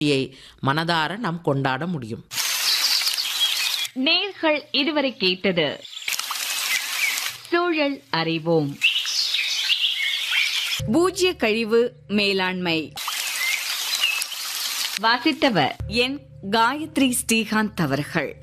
யை மனதார நாம் கொண்டாட முடியும் நேர்கள் இதுவரை கேட்டது சூழல் அறிவோம் பூஜ்ய கழிவு மேலாண்மை வாசித்தவர் என் காயத்ரி ஸ்ரீகாந்த் அவர்கள்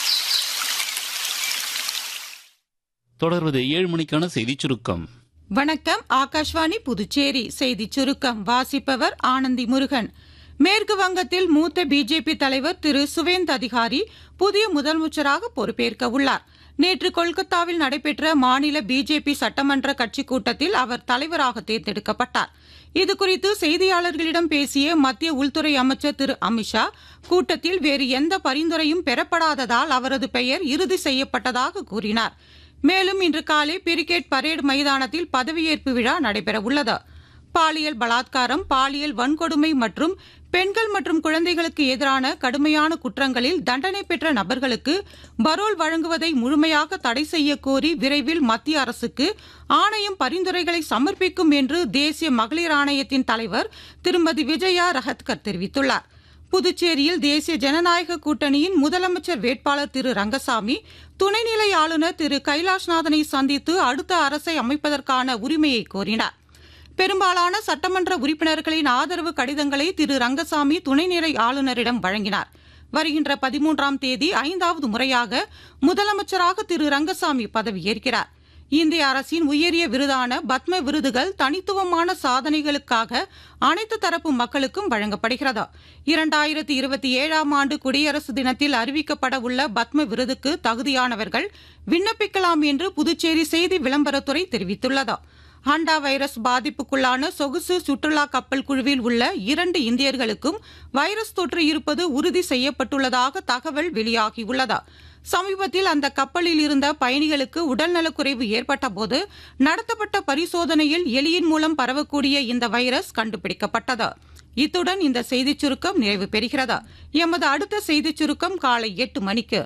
தொடர்வது ஏழு மணிக்கான செய்திச் சுருக்கம் வணக்கம் ஆகாஷ்வாணி புதுச்சேரி செய்திச் சுருக்கம் வாசிப்பவர் ஆனந்தி முருகன் மேற்கு வங்கத்தில் மூத்த பிஜேபி தலைவர் திரு சுவேந்த் அதிகாரி புதிய முதலமைச்சராக பொறுப்பேற்க உள்ளார் நேற்று கொல்கத்தாவில் நடைபெற்ற மாநில பிஜேபி சட்டமன்ற கட்சி கூட்டத்தில் அவர் தலைவராக தேர்ந்தெடுக்கப்பட்டார் இதுகுறித்து செய்தியாளர்களிடம் பேசிய மத்திய உள்துறை அமைச்சர் திரு அமித்ஷா கூட்டத்தில் வேறு எந்த பரிந்துரையும் பெறப்படாததால் அவரது பெயர் இறுதி செய்யப்பட்டதாக கூறினார் மேலும் இன்று காலை பிரிகேட் பரேடு மைதானத்தில் பதவியேற்பு விழா நடைபெறவுள்ளது பாலியல் பலாத்காரம் பாலியல் வன்கொடுமை மற்றும் பெண்கள் மற்றும் குழந்தைகளுக்கு எதிரான கடுமையான குற்றங்களில் தண்டனை பெற்ற நபர்களுக்கு பரோல் வழங்குவதை முழுமையாக தடை செய்ய கோரி விரைவில் மத்திய அரசுக்கு ஆணையம் பரிந்துரைகளை சமர்ப்பிக்கும் என்று தேசிய மகளிர் ஆணையத்தின் தலைவர் திருமதி விஜயா ரஹத்கர் தெரிவித்துள்ளார் புதுச்சேரியில் தேசிய ஜனநாயக கூட்டணியின் முதலமைச்சர் வேட்பாளர் திரு ரங்கசாமி துணைநிலை ஆளுநர் திரு கைலாஷ்நாதனை சந்தித்து அடுத்த அரசை அமைப்பதற்கான உரிமையை கோரினார் பெரும்பாலான சட்டமன்ற உறுப்பினர்களின் ஆதரவு கடிதங்களை திரு ரங்கசாமி துணைநிலை ஆளுநரிடம் வழங்கினார் வருகின்ற பதிமூன்றாம் தேதி ஐந்தாவது முறையாக முதலமைச்சராக திரு ரங்கசாமி பதவியேற்கிறார் இந்திய அரசின் உயரிய விருதான பத்ம விருதுகள் தனித்துவமான சாதனைகளுக்காக அனைத்து தரப்பு மக்களுக்கும் வழங்கப்படுகிறது இரண்டாயிரத்தி இருபத்தி ஏழாம் ஆண்டு குடியரசு தினத்தில் அறிவிக்கப்பட உள்ள பத்ம விருதுக்கு தகுதியானவர்கள் விண்ணப்பிக்கலாம் என்று புதுச்சேரி செய்தி விளம்பரத்துறை தெரிவித்துள்ளது ஹண்டா வைரஸ் பாதிப்புக்குள்ளான சொகுசு சுற்றுலா கப்பல் குழுவில் உள்ள இரண்டு இந்தியர்களுக்கும் வைரஸ் தொற்று இருப்பது உறுதி செய்யப்பட்டுள்ளதாக தகவல் வெளியாகியுள்ளது சமீபத்தில் அந்த கப்பலில் இருந்த பயணிகளுக்கு உடல்நலக்குறைவு ஏற்பட்டபோது நடத்தப்பட்ட பரிசோதனையில் எலியின் மூலம் பரவக்கூடிய இந்த வைரஸ் கண்டுபிடிக்கப்பட்டது இத்துடன் இந்த செய்திச் சுருக்கம் நிறைவு பெறுகிறது எமது அடுத்த செய்திச் சுருக்கம் காலை எட்டு மணிக்கு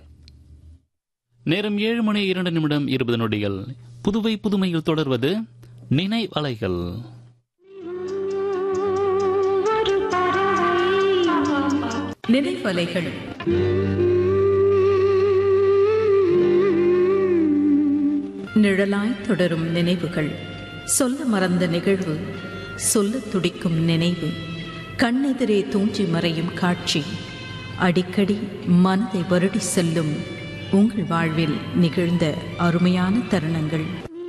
நேரம் ஏழு மணி இரண்டு நிமிடம் இருபது நொடிகள் புதுவை புதுமையில் தொடர்வது நினைவலைகள் நினைவலைகள் நிழலாய் தொடரும் நினைவுகள் சொல்ல மறந்த நிகழ்வு சொல்ல துடிக்கும் நினைவு கண்ணெதிரே தூஞ்சி மறையும் காட்சி அடிக்கடி மனதை வருடி செல்லும் உங்கள் வாழ்வில் நிகழ்ந்த அருமையான தருணங்கள்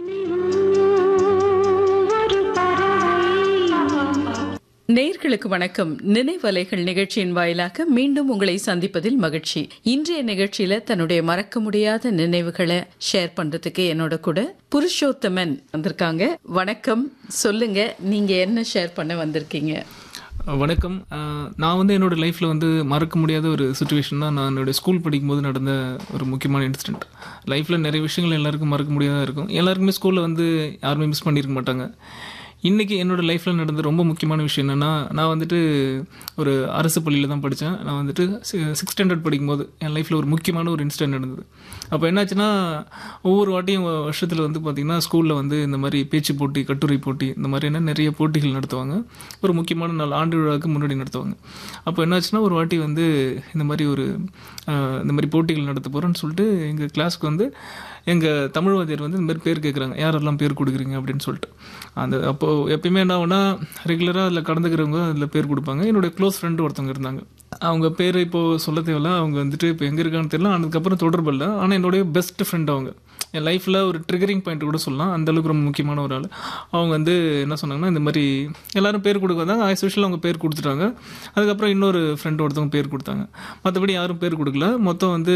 நேர்களுக்கு வணக்கம் நினைவலைகள் நிகழ்ச்சியின் வாயிலாக மீண்டும் உங்களை சந்திப்பதில் மகிழ்ச்சி இன்றைய நிகழ்ச்சியில தன்னுடைய மறக்க முடியாத நினைவுகளை ஷேர் பண்றதுக்கு என்னோட கூட புருஷோத்தமன் வந்திருக்காங்க வணக்கம் சொல்லுங்க நீங்க என்ன ஷேர் பண்ண வந்திருக்கீங்க வணக்கம் அஹ், நான் வந்து என்னோட லைஃப்பில் வந்து மறக்க முடியாத ஒரு சுச்சுவேஷன் தான் நான் என்னோட ஸ்கூல் படிக்கும்போது நடந்த ஒரு முக்கியமான இன்சிடென்ட் லைஃப்பில் நிறைய விஷயங்கள் எல்லாருக்கும் மறக்க முடியாதா இருக்கும் எல்லாருக்குமே ஸ்கூலில் வந்து யாருமே மிஸ் பண்ணியிருக்க மாட்டாங்க இன்றைக்கி என்னோட லைஃப்பில் நடந்த ரொம்ப முக்கியமான விஷயம் என்னென்னா நான் வந்துட்டு ஒரு அரசு பள்ளியில் தான் படித்தேன் நான் வந்துட்டு சிக்ஸ் ஸ்டாண்டர்ட் படிக்கும்போது என் லைஃப்பில் ஒரு முக்கியமான ஒரு இன்சிடென்ட் நடந்தது அப்போ என்னாச்சுன்னா ஒவ்வொரு வாட்டியும் வருஷத்தில் வந்து பார்த்திங்கன்னா ஸ்கூலில் வந்து இந்த மாதிரி பேச்சு போட்டி கட்டுரை போட்டி இந்த மாதிரியான நிறைய போட்டிகள் நடத்துவாங்க ஒரு முக்கியமான நாள் ஆண்டு விழாவுக்கு முன்னாடி நடத்துவாங்க அப்போ என்னாச்சுன்னா ஒரு வாட்டி வந்து இந்த மாதிரி ஒரு ஆஹ், இந்த மாதிரி போட்டிகள் நடத்த போகிறோன்னு சொல்லிட்டு எங்கள் கிளாஸ்க்கு வந்து எங்கள் தமிழ் வாத்தியார் வந்து இந்த மாதிரி பேர் கேட்குறாங்க யாரெல்லாம் பேர் கொடுக்குறீங்க அப்படின்னு சொல்லிட்டு அந்த அப்போது எப்பயுமே என்ன ஆகுனா ரெகுலராக அதில் கடந்துக்கிறவங்க அதில் பேர் கொடுப்பாங்க என்னுடைய க்ளோஸ் ஃப்ரெண்டு ஒருத்தவங்க இருந்தாங்க அவங்க பேர் இப்போது சொல்ல தேவையில்ல அவங்க வந்துட்டு இப்போ எங்கே இருக்கான்னு தெரியல அதுக்கப்புறம் தொடர்பு இல்லை ஆனால் என்னுடைய பெஸ்ட் ஃப்ரெண்ட் அவங்க என் லைஃப்பில் ஒரு ட்ரிகரிங் பாயிண்ட் கூட சொல்லலாம் அந்த அளவுக்கு ரொம்ப முக்கியமான ஒரு ஆள் அவங்க வந்து என்ன சொன்னாங்கன்னா இந்த மாதிரி எல்லாரும் பேர் கொடுக்க வந்தாங்க ஆஸ் யூஷுவல் அவங்க பேர் கொடுத்துட்டாங்க அதுக்கப்புறம் இன்னொரு ஃப்ரெண்ட் ஒருத்தவங்க பேர் கொடுத்தாங்க மற்றபடி யாரும் பேர் கொடுக்கல மொத்தம் வந்து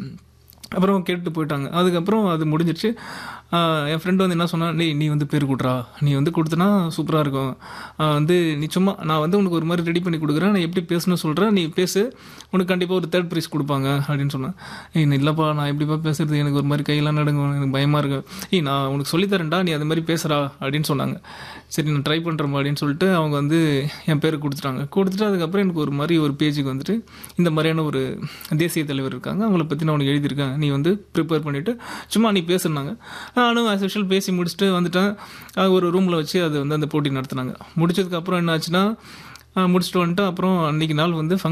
அப்புறம் கேட்டு போயிட்டாங்க அதுக்கப்புறம் அது முடிஞ்சிருச்சு ஆஹ் என் ஃப்ரெண்டு வந்து என்ன சொன்னா நீ நீ வந்து பேர் கொடுறா நீ வந்து கொடுத்தனா சூப்பராக இருக்கும் ஆஹ் வந்து நீ சும்மா நான் வந்து உனக்கு ஒரு மாதிரி ரெடி பண்ணி கொடுக்குறேன் நான் எப்படி பேசணும்னு சொல்கிறேன் நீ பேசு உனக்கு கண்டிப்பாக ஒரு தேர்ட் ப்ரைஸ் கொடுப்பாங்க அப்படின்னு சொன்னேன் ஏய் நீ இல்லைப்பா நான் எப்படிப்பா பேசுறது எனக்கு ஒரு மாதிரி கையெல்லாம் நடுங்கும் எனக்கு பயமாக இருக்கு ஏய் நான் உனக்கு சொல்லித்தரேன்டா நீ அது மாதிரி பேசுகிறா அப்படின்னு சொன்னாங்க சரி நான் ட்ரை பண்ணுறேன் அப்படின்னு சொல்லிட்டு அவங்க வந்து என் பேரை கொடுத்துட்டாங்க கொடுத்துட்டு அதுக்கப்புறம் எனக்கு ஒரு மாதிரி ஒரு பேஜுக்கு வந்துட்டு இந்த மாதிரியான ஒரு தேசிய தலைவர் இருக்காங்க அவங்கள பற்றி நான் உனக்கு எழுதியிருக்கேன் நீ வந்து ப்ரிப்பேர் பண்ணிவிட்டு சும்மா நீ பேசுனாங்க நானும் ஆஸ் யூஷுவல் பேசி முடிச்சுட்டு வந்துட்டேன் அது ஒரு ரூமில் வச்சு அது வந்து அந்த போட்டி நடத்துனாங்க முடிச்சதுக்கப்புறம் என்ன ஆச்சுன்னா முடிச்சுட்டு வந்துட்டு அப்புறம் அன்றைக்கி நாள் வந்து